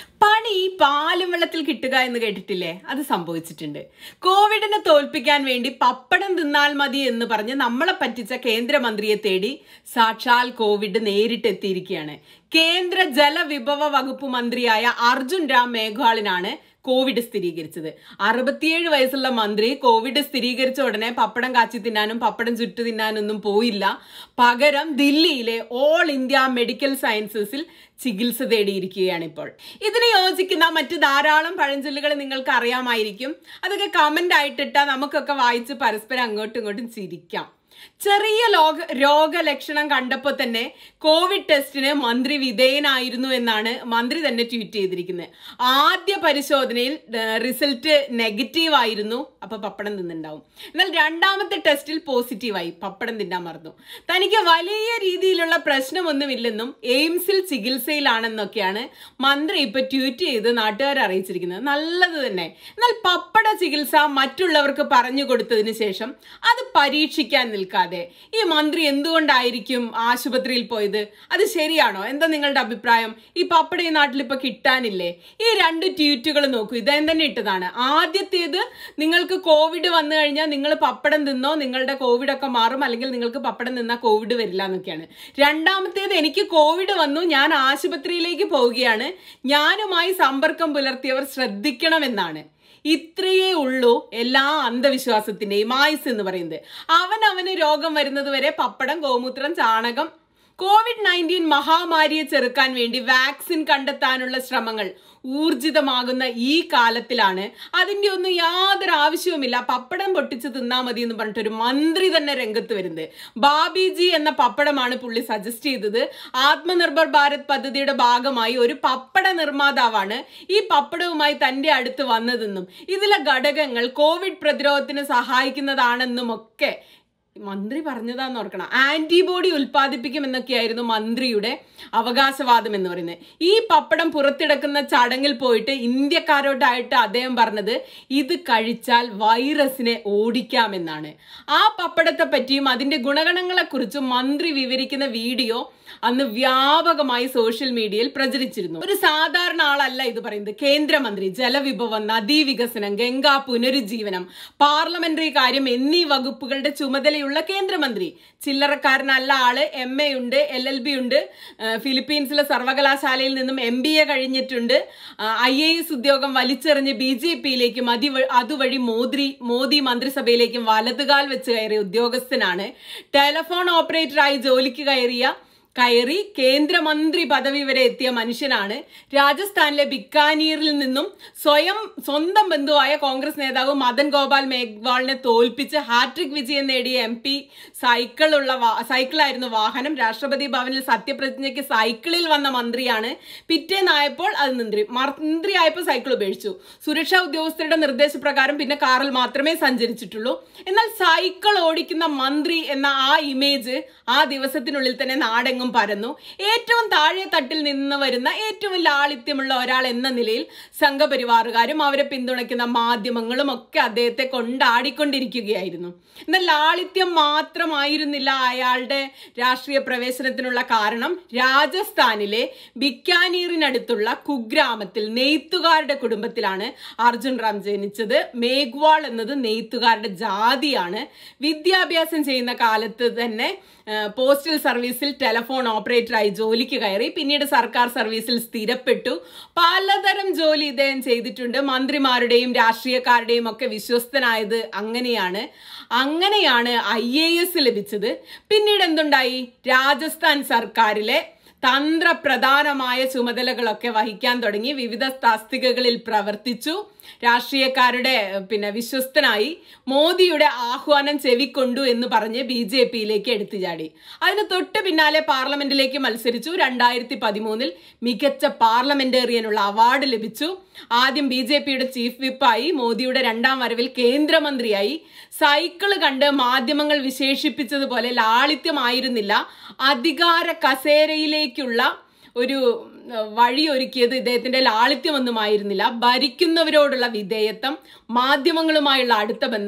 പണി പാലും വെള്ളത്തിൽ കിട്ടുക എന്ന് കേട്ടിട്ടില്ലേ അത് സംഭവിച്ചിട്ടുണ്ട് കോവിഡിനെ തോൽപ്പിക്കാൻ വേണ്ടി പപ്പടം തിന്നാൽ മതി എന്ന് പറഞ്ഞ് നമ്മളെ പറ്റിച്ച കേന്ദ്രമന്ത്രിയെ തേടി സാക്ഷാൽ കോവിഡ് നേരിട്ടെത്തിയിരിക്കുകയാണ് കേന്ദ്ര ജലവിഭവ വകുപ്പ് മന്ത്രിയായ അർജുൻ രാം മേഘ്വാളിനാണ് കോവിഡ് സ്ഥിരീകരിച്ചത് അറുപത്തിയേഴ് വയസ്സുള്ള മന്ത്രി കോവിഡ് സ്ഥിരീകരിച്ച ഉടനെ പപ്പടം കാച്ചി തിന്നാനും പപ്പടം ചുറ്റു തിന്നാനൊന്നും പോയില്ല പകരം ദില്ലിയിലെ ഓൾ ഇന്ത്യ മെഡിക്കൽ സയൻസസിൽ ചികിത്സ തേടിയിരിക്കുകയാണ് ഇപ്പോൾ ഇതിന് യോജിക്കുന്ന മറ്റു ധാരാളം പഴഞ്ചൊല്ലുകൾ നിങ്ങൾക്ക് അറിയാമായിരിക്കും അതൊക്കെ കമന്റ് ആയിട്ടിട്ടാൽ നമുക്കൊക്കെ വായിച്ച് പരസ്പരം അങ്ങോട്ടും ഇങ്ങോട്ടും ചിരിക്കാം ചെറിയ ലോക രോഗലക്ഷണം കണ്ടപ്പോൾ തന്നെ കോവിഡ് ടെസ്റ്റിന് മന്ത്രി വിധേയനായിരുന്നു എന്നാണ് മന്ത്രി തന്നെ ട്വീറ്റ് ചെയ്തിരിക്കുന്നത് ആദ്യ പരിശോധനയിൽ റിസൾട്ട് നെഗറ്റീവ് ആയിരുന്നു അപ്പൊ പപ്പടം തിന്നുണ്ടാവും എന്നാൽ രണ്ടാമത്തെ ടെസ്റ്റിൽ പോസിറ്റീവായി പപ്പടം തിന്നാൻ മറന്നു തനിക്ക് വലിയ രീതിയിലുള്ള പ്രശ്നമൊന്നുമില്ലെന്നും എയിംസിൽ ചികിത്സയിലാണെന്നൊക്കെയാണ് മന്ത്രി ഇപ്പൊ ട്വീറ്റ് ചെയ്ത് നാട്ടുകാരെ അറിയിച്ചിരിക്കുന്നത് നല്ലത് തന്നെ എന്നാൽ പപ്പട ചികിത്സ മറ്റുള്ളവർക്ക് പറഞ്ഞു കൊടുത്തതിന് ശേഷം അത് പരീക്ഷിക്കാൻ നിൽക്കാതെ ഈ മന്ത്രി എന്തുകൊണ്ടായിരിക്കും ആശുപത്രിയിൽ പോയത് അത് ശരിയാണോ എന്താ നിങ്ങളുടെ അഭിപ്രായം ഈ പപ്പട ഈ നാട്ടിൽ ഇപ്പൊ കിട്ടാനില്ലേ ഈ രണ്ട് ട്വീറ്റുകൾ നോക്കൂ ഇദ്ദേഹം തന്നെ ഇട്ടതാണ് ആദ്യത്തേത് നിങ്ങൾക്ക് കോവിഡ് വന്നു കഴിഞ്ഞാൽ നിങ്ങൾ പപ്പടം തിന്നോ നിങ്ങളുടെ കോവിഡ് ഒക്കെ മാറും അല്ലെങ്കിൽ നിങ്ങൾക്ക് പപ്പടം നിന്നാൽ കോവിഡ് വരില്ല എന്നൊക്കെയാണ് രണ്ടാമത്തേത് എനിക്ക് കോവിഡ് വന്നു ഞാൻ ആശുപത്രിയിലേക്ക് പോവുകയാണ് ഞാനുമായി സമ്പർക്കം പുലർത്തിയവർ ശ്രദ്ധിക്കണമെന്നാണ് ഇത്രയേ ഉള്ളൂ എല്ലാ അന്ധവിശ്വാസത്തിന്റെയും ആയുസ് എന്ന് പറയുന്നത് അവൻ അവന് രോഗം വരുന്നത് വരെ പപ്പടം ഗോമൂത്രം ചാണകം കോവിഡ് നയൻറ്റീൻ മഹാമാരിയെ ചെറുക്കാൻ വേണ്ടി വാക്സിൻ കണ്ടെത്താനുള്ള ശ്രമങ്ങൾ ഊർജിതമാകുന്ന ഈ കാലത്തിലാണ് അതിന്റെ ഒന്നും യാതൊരു ആവശ്യവുമില്ല പപ്പടം പൊട്ടിച്ച് തിന്നാ മതി എന്ന് പറഞ്ഞിട്ട് ഒരു മന്ത്രി തന്നെ രംഗത്ത് വരുന്നത് ബാബിജി എന്ന പപ്പടമാണ് പുള്ളി സജസ്റ്റ് ചെയ്തത് ആത്മനിർഭർ ഭാരത് പദ്ധതിയുടെ ഭാഗമായി ഒരു പപ്പട നിർമ്മാതാവാണ് ഈ പപ്പടവുമായി തന്റെ അടുത്ത് വന്നതെന്നും ഇതിലെ ഘടകങ്ങൾ കോവിഡ് പ്രതിരോധത്തിന് സഹായിക്കുന്നതാണെന്നും ഒക്കെ മന്ത്രി പറഞ്ഞതാന്ന് ഓർക്കണം ആന്റിബോഡി ഉൽപ്പാദിപ്പിക്കും എന്നൊക്കെയായിരുന്നു മന്ത്രിയുടെ അവകാശവാദം എന്ന് പറയുന്നത് ഈ പപ്പടം പുറത്തിടക്കുന്ന ചടങ്ങിൽ പോയിട്ട് ഇന്ത്യക്കാരോട്ടായിട്ട് അദ്ദേഹം പറഞ്ഞത് ഇത് കഴിച്ചാൽ വൈറസിനെ ഓടിക്കാമെന്നാണ് ആ പപ്പടത്തെ പറ്റിയും അതിന്റെ ഗുണഗണങ്ങളെ കുറിച്ചും മന്ത്രി വിവരിക്കുന്ന വീഡിയോ അന്ന് വ്യാപകമായി സോഷ്യൽ മീഡിയയിൽ പ്രചരിച്ചിരുന്നു ഒരു സാധാരണ ആളല്ല ഇത് പറയുന്നത് കേന്ദ്രമന്ത്രി ജലവിഭവം നദീവികസനം ഗംഗാ പുനരുജ്ജീവനം പാർലമെന്ററി കാര്യം എന്നീ വകുപ്പുകളുടെ ചുമതലയുള്ള കേന്ദ്രമന്ത്രി ചില്ലറക്കാരനല്ല ആള് എം എ ഉണ്ട് എൽ എൽ ബി ഉണ്ട് ആ, ഫിലിപ്പീൻസിലെ സർവകലാശാലയിൽ നിന്നും എം ബി എ കഴിഞ്ഞിട്ടുണ്ട് ഐ എ എസ് ഉദ്യോഗം വലിച്ചെറിഞ്ഞ് ബി ജെ പിയിലേക്കും അതി അതുവഴി മോദി മോദി മന്ത്രിസഭയിലേക്കും വലതുകാൽ വെച്ച് കയറിയ ഉദ്യോഗസ്ഥനാണ് ടെലഫോൺ ഓപ്പറേറ്ററായി ജോലിക്ക് കയറിയ കയറി കേന്ദ്രമന്ത്രി പദവി വരെ എത്തിയ മനുഷ്യനാണ് രാജസ്ഥാനിലെ ബിക്കാനീറിൽ നിന്നും സ്വയം സ്വന്തം ബന്ധുവായ കോൺഗ്രസ് നേതാവ് മദൻ ഗോപാൽ മേഘ്വാളിനെ തോൽപ്പിച്ച് ഹാട്രിക് വിജയം നേടിയ എം പി സൈക്കിളുള്ള വാ- സൈക്കിളായിരുന്നു വാഹനം രാഷ്ട്രപതി ഭവനിൽ സത്യപ്രതിജ്ഞയ്ക്ക് സൈക്കിളിൽ വന്ന മന്ത്രിയാണ് പിറ്റേന്നായപ്പോൾ അത് മന്ത്രി മന്ത്രിയായപ്പോൾ സൈക്കിൾ ഉപേക്ഷിച്ചു സുരക്ഷാ ഉദ്യോഗസ്ഥരുടെ നിർദ്ദേശപ്രകാരം പിന്നെ കാറിൽ മാത്രമേ സഞ്ചരിച്ചിട്ടുള്ളൂ എന്നാൽ സൈക്കിൾ ഓടിക്കുന്ന മന്ത്രി എന്ന ആ ഇമേജ് ആ ദിവസത്തിനുള്ളിൽ തന്നെ നാടെങ്ങും പരന്നു ഏറ്റവും താഴെ തട്ടിൽ നിന്ന് വരുന്ന ഏറ്റവും ലാളിത്യമുള്ള ഒരാൾ എന്ന നിലയിൽ സംഘപരിവാറുകാരും അവരെ പിന്തുണയ്ക്കുന്ന മാധ്യമങ്ങളും ഒക്കെ അദ്ദേഹത്തെ കൊണ്ടാടിക്കൊണ്ടിരിക്കുകയായിരുന്നു എന്നാൽ ലാളിത്യം മാത്രമായിരുന്നില്ല അയാളുടെ രാഷ്ട്രീയ പ്രവേശനത്തിനുള്ള കാരണം രാജസ്ഥാനിലെ ബിക്കാനീറിനടുത്തുള്ള കുഗ്രാമത്തിൽ നെയ്ത്തുകാരുടെ കുടുംബത്തിലാണ് അർജുൻ റാം ജനിച്ചത് മേഘ്വാൾ എന്നത് നെയ്ത്തുകാരുടെ ജാതിയാണ് വിദ്യാഭ്യാസം ചെയ്യുന്ന കാലത്ത് തന്നെ ആ, പോസ്റ്റൽ സർവീസിൽ ടെലഫോൺ ഓപ്പറേറ്ററായി ജോലിക്ക് കയറി പിന്നീട് സർക്കാർ സർവീസിൽ സ്ഥിരപ്പെട്ടു പലതരം ജോലി ഇദ്ദേഹം ചെയ്തിട്ടുണ്ട് മന്ത്രിമാരുടെയും രാഷ്ട്രീയക്കാരുടെയും ഒക്കെ വിശ്വസ്തനായത് അങ്ങനെയാണ് അങ്ങനെയാണ് ഐ എ എസ് ലഭിച്ചത് പിന്നീട് എന്തുണ്ടായി രാജസ്ഥാൻ സർക്കാരിലെ തന്ത്രപ്രധാനമായ ചുമതലകളൊക്കെ വഹിക്കാൻ തുടങ്ങി വിവിധ തസ്തികകളിൽ പ്രവർത്തിച്ചു രാഷ്ട്രീയക്കാരുടെ ഏഹ്, പിന്നെ വിശ്വസ്തനായി മോദിയുടെ ആഹ്വാനം ചെവിക്കൊണ്ടു എന്ന് പറഞ്ഞ് ബി ജെ പിയിലേക്ക് എടുത്തു ചാടി അതിന് തൊട്ട് പിന്നാലെ പാർലമെന്റിലേക്ക് മത്സരിച്ചു രണ്ടായിരത്തി പതിമൂന്നിൽ മികച്ച പാർലമെന്റേറിയനുള്ള അവാർഡ് ലഭിച്ചു ആദ്യം ബി ജെ പിയുടെ ചീഫ് വിപ്പായി മോദിയുടെ രണ്ടാം വരവിൽ കേന്ദ്രമന്ത്രിയായി സൈക്കിള് കണ്ട് മാധ്യമങ്ങൾ വിശേഷിപ്പിച്ചതുപോലെ ലാളിത്യമായിരുന്നില്ല അധികാര കസേരയിലേക്കുള്ള ഒരു ഉം, വഴിയൊരുക്കിയത് ഇദ്ദേഹത്തിന്റെ ലാളിത്യമൊന്നുമായിരുന്നില്ല ഭരിക്കുന്നവരോടുള്ള വിധേയത്വം മാധ്യമങ്ങളുമായുള്ള അടുത്ത ബന്ധം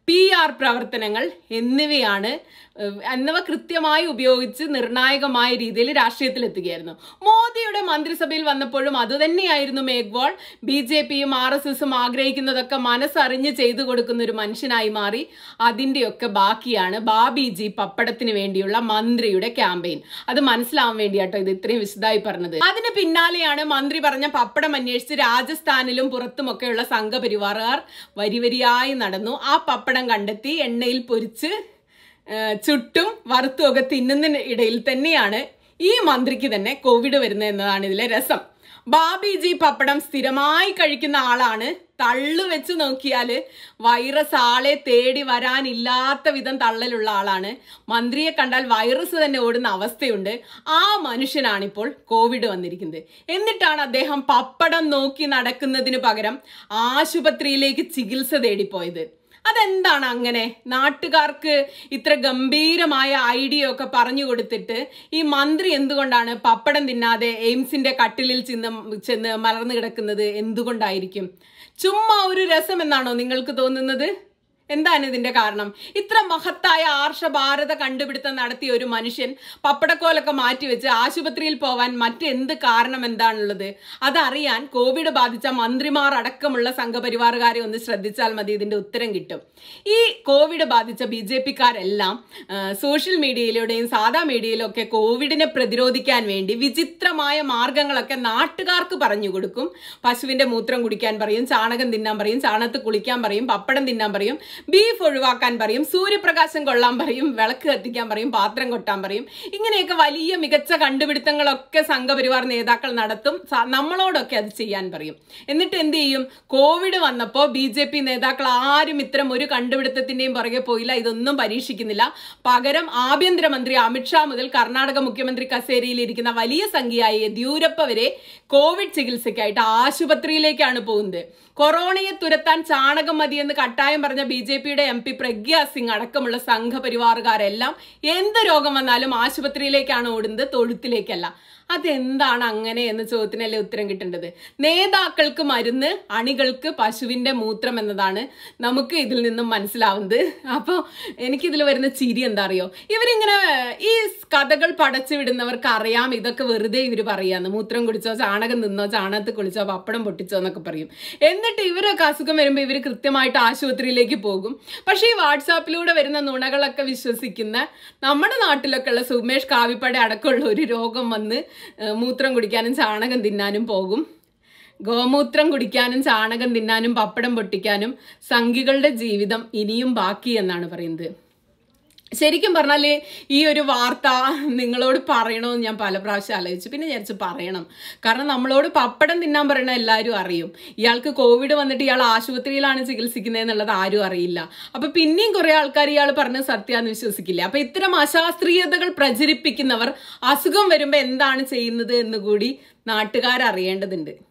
പി ആർ പ്രവർത്തനങ്ങൾ എന്നിവയാണ് ഏഹ്, എന്നിവ കൃത്യമായി ഉപയോഗിച്ച് നിർണായകമായ രീതിയിൽ രാഷ്ട്രീയത്തിലെത്തുകയായിരുന്നു മോദിയുടെ മന്ത്രിസഭയിൽ വന്നപ്പോഴും അതുതന്നെയായിരുന്നു മേഘ്വാൾ ബി ജെ പിയും ആർ എസ് എസും ആഗ്രഹിക്കുന്നതൊക്കെ മനസ്സറിഞ്ഞ് ചെയ്തു കൊടുക്കുന്ന ഒരു മനുഷ്യനായി മാറി അതിൻ്റെയൊക്കെ ബാക്കിയാണ് ബാബിജി പപ്പടത്തിന് വേണ്ടിയുള്ള മന്ത്രിയുടെ ക്യാമ്പയിൻ അത് മനസ്സിലാവാൻ വേണ്ടിയാട്ടോ ഇത് ഇത്രയും വിശദമായി പറഞ്ഞത് അതിന് പിന്നാലെയാണ് മന്ത്രി പറഞ്ഞ പപ്പടം അന്വേഷിച്ച് രാജസ്ഥാനിലും പുറത്തുമൊക്കെയുള്ള സംഘപരിവാറുകാർ വരിവരിയായി നടന്നു ആ പപ്പടം കണ്ടെത്തി എണ്ണയിൽ പൊരിച്ച് ഏഹ് ചുട്ടും വറുത്തും ഒക്കെ തിന്നുന്നതിന് ഇടയിൽ തന്നെയാണ് ഈ മന്ത്രിക്ക് തന്നെ കോവിഡ് വരുന്നത് എന്നതാണ് ഇതിലെ രസം ബാബിജി പപ്പടം സ്ഥിരമായി കഴിക്കുന്ന ആളാണ് തള്ളു വെച്ച് നോക്കിയാൽ വൈറസ് ആളെ തേടി വരാനില്ലാത്ത വിധം തള്ളലുള്ള ആളാണ് മന്ത്രിയെ കണ്ടാൽ വൈറസ് തന്നെ ഓടുന്ന അവസ്ഥയുണ്ട് ആ മനുഷ്യനാണിപ്പോൾ കോവിഡ് വന്നിരിക്കുന്നത് എന്നിട്ടാണ് അദ്ദേഹം പപ്പടം നോക്കി നടക്കുന്നതിന് പകരം ആശുപത്രിയിലേക്ക് ചികിത്സ തേടിപ്പോയത് അതെന്താണ് അങ്ങനെ നാട്ടുകാർക്ക് ഇത്ര ഗംഭീരമായ ഐഡിയ ഒക്കെ പറഞ്ഞു കൊടുത്തിട്ട് ഈ മന്ത്രി എന്തുകൊണ്ടാണ് പപ്പടം തിന്നാതെ എയിംസിന്റെ കട്ടിലിൽ ചെന്ന് ചെന്ന് മലർന്നു കിടക്കുന്നത് എന്തുകൊണ്ടായിരിക്കും ചുമ്മാ ഒരു രസം എന്നാണോ നിങ്ങൾക്ക് തോന്നുന്നത് എന്താണ് ഇതിന്റെ കാരണം ഇത്ര മഹത്തായ ആർഷ ഭാരത കണ്ടുപിടുത്തം നടത്തിയ ഒരു മനുഷ്യൻ പപ്പടക്കോലൊക്കെ മാറ്റിവെച്ച് ആശുപത്രിയിൽ പോവാൻ മറ്റെന്ത് കാരണം എന്താണുള്ളത് അതറിയാൻ കോവിഡ് ബാധിച്ച മന്ത്രിമാർ അടക്കമുള്ള സംഘപരിവാറുകാരെ ഒന്ന് ശ്രദ്ധിച്ചാൽ മതി ഇതിന്റെ ഉത്തരം കിട്ടും ഈ കോവിഡ് ബാധിച്ച ബി ജെ പിക്കാരെല്ലാം സോഷ്യൽ മീഡിയയിലൂടെയും സാധാ മീഡിയയിലും ഒക്കെ കോവിഡിനെ പ്രതിരോധിക്കാൻ വേണ്ടി വിചിത്രമായ മാർഗങ്ങളൊക്കെ നാട്ടുകാർക്ക് പറഞ്ഞു കൊടുക്കും പശുവിന്റെ മൂത്രം കുടിക്കാൻ പറയും ചാണകം തിന്നാൻ പറയും ചാണകത്ത് കുളിക്കാൻ പറയും പപ്പടം തിന്നാൻ പറയും ബീഫ് ഒഴിവാക്കാൻ പറയും സൂര്യപ്രകാശം കൊള്ളാൻ പറയും വിളക്ക് കത്തിക്കാൻ പറയും പാത്രം കൊട്ടാൻ പറയും ഇങ്ങനെയൊക്കെ വലിയ മികച്ച കണ്ടുപിടുത്തങ്ങളൊക്കെ സംഘപരിവാർ നേതാക്കൾ നടത്തും സ- നമ്മളോടൊക്കെ അത് ചെയ്യാൻ പറയും എന്നിട്ട് എന്ത് ചെയ്യും കോവിഡ് വന്നപ്പോൾ ബി ജെ പി നേതാക്കൾ ആരും ഇത്തരം ഒരു കണ്ടുപിടുത്തത്തിന്റെയും പുറകെ പോയില്ല ഇതൊന്നും പരീക്ഷിക്കുന്നില്ല പകരം ആഭ്യന്തരമന്ത്രി അമിത്ഷാ മുതൽ കർണാടക മുഖ്യമന്ത്രി കസേരയിൽ ഇരിക്കുന്ന വലിയ സംഖ്യയായ യെദ്യൂരപ്പ വരെ കോവിഡ് ചികിത്സയ്ക്കായിട്ട് ആശുപത്രിയിലേക്കാണ് പോകുന്നത് കൊറോണയെ തുരത്താൻ ചാണകം മതിയെന്ന് കട്ടായം പറഞ്ഞ ബി ജെ പിയുടെ എം പി പ്രഗ്യ സിംഗ് അടക്കമുള്ള സംഘപരിവാറുകാരെല്ലാം എന്ത് രോഗം വന്നാലും ആശുപത്രിയിലേക്കാണ് ഓടുന്നത് തൊഴുത്തിലേക്കല്ല അതെന്താണ് അങ്ങനെ എന്ന ചോദ്യത്തിനല്ലേ ഉത്തരം കിട്ടേണ്ടത് നേതാക്കൾക്ക് മരുന്ന് അണികൾക്ക് പശുവിന്റെ മൂത്രം എന്നതാണ് നമുക്ക് ഇതിൽ നിന്നും മനസ്സിലാവുന്നത് അപ്പോൾ എനിക്കിതിൽ വരുന്ന ചിരി എന്താ അറിയോ ഇവരിങ്ങനെ ഈ കഥകൾ പടച്ചു വിടുന്നവർക്ക് അറിയാം ഇതൊക്കെ വെറുതെ ഇവർ പറയാന്ന് മൂത്രം കുടിച്ചോ ചാണകം നിന്നോ ചാണകത്ത് കുളിച്ചോ പപ്പടം പൊട്ടിച്ചോ എന്നൊക്കെ പറയും എന്നിട്ട് ഇവരൊക്കെ അസുഖം വരുമ്പോൾ ഇവർ കൃത്യമായിട്ട് ആശുപത്രിയിലേക്ക് പോകും പക്ഷേ ഈ വാട്സാപ്പിലൂടെ വരുന്ന നുണകളൊക്കെ വിശ്വസിക്കുന്ന നമ്മുടെ നാട്ടിലൊക്കെ ഉള്ള സുമേഷ് കാവിപ്പട അടക്കമുള്ള ഒരു രോഗം വന്ന് ഏഹ്, മൂത്രം കുടിക്കാനും ചാണകം തിന്നാനും പോകും ഗോമൂത്രം കുടിക്കാനും ചാണകം തിന്നാനും പപ്പടം പൊട്ടിക്കാനും സംഘികളുടെ ജീവിതം ഇനിയും ബാക്കി എന്നാണ് പറയുന്നത് ശരിക്കും പറഞ്ഞാൽ ഈ ഒരു വാർത്ത നിങ്ങളോട് പറയണമെന്ന് ഞാൻ പല പ്രാവശ്യം ആലോചിച്ചു പിന്നെ വിചാരിച്ചു പറയണം കാരണം നമ്മളോട് പപ്പടം തിന്നാൻ പറയണ എല്ലാവരും അറിയും ഇയാൾക്ക് കോവിഡ് വന്നിട്ട് ഇയാൾ ആശുപത്രിയിലാണ് ചികിത്സിക്കുന്നത് എന്നുള്ളത് ആരും അറിയില്ല അപ്പൊ പിന്നെയും കുറെ ആൾക്കാർ ഇയാൾ പറഞ്ഞത് സത്യാന്ന് വിശ്വസിക്കില്ല അപ്പൊ ഇത്തരം അശാസ്ത്രീയതകൾ പ്രചരിപ്പിക്കുന്നവർ അസുഖം വരുമ്പോൾ എന്താണ് ചെയ്യുന്നത് എന്ന് കൂടി നാട്ടുകാർ അറിയേണ്ടതുണ്ട്